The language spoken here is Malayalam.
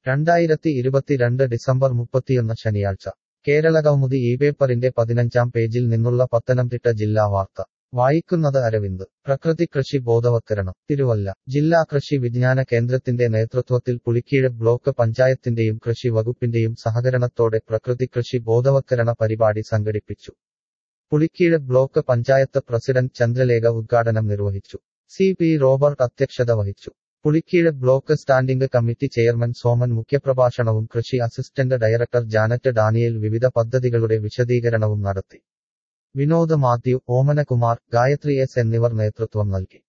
രണ്ടായിരത്തി ഇരുപത്തിരണ്ട് ഡിസംബർ മുപ്പത്തിയൊന്ന് ശനിയാഴ്ച കേരളകൗമുദി ഈ പേപ്പറിന്റെ പതിനഞ്ചാം പേജിൽ നിന്നുള്ള പത്തനംതിട്ട ജില്ലാ വാർത്ത വായിക്കുന്നത് അരവിന്ദ് പ്രകൃതി കൃഷി ബോധവത്കരണം തിരുവല്ല ജില്ലാ കൃഷി വിജ്ഞാന കേന്ദ്രത്തിന്റെ നേതൃത്വത്തിൽ പുളിക്കീഴ് ബ്ലോക്ക് പഞ്ചായത്തിന്റെയും കൃഷി വകുപ്പിന്റെയും സഹകരണത്തോടെ പ്രകൃതി കൃഷി ബോധവത്കരണ പരിപാടി സംഘടിപ്പിച്ചു പുളിക്കീഴ് ബ്ലോക്ക് പഞ്ചായത്ത് പ്രസിഡന്റ് ചന്ദ്രലേഖ ഉദ്ഘാടനം നിർവഹിച്ചു സി പി റോബർട്ട് അധ്യക്ഷത വഹിച്ചു Pulikeezhu block standing committee chairman Soman മുഖ്യപ്രഭാഷണവും കൃഷി അസിസ്റ്റന്റ് ഡയറക്ടർ ജാനറ്റ് ഡാനിയേൽ വിവിധ പദ്ധതികളുടെ വിശദീകരണവും നടത്തി വിനോദ് മാത്യു ഓമനകുമാർ ഗായത്രി എസ് എന്നിവർ നേതൃത്വം നൽകി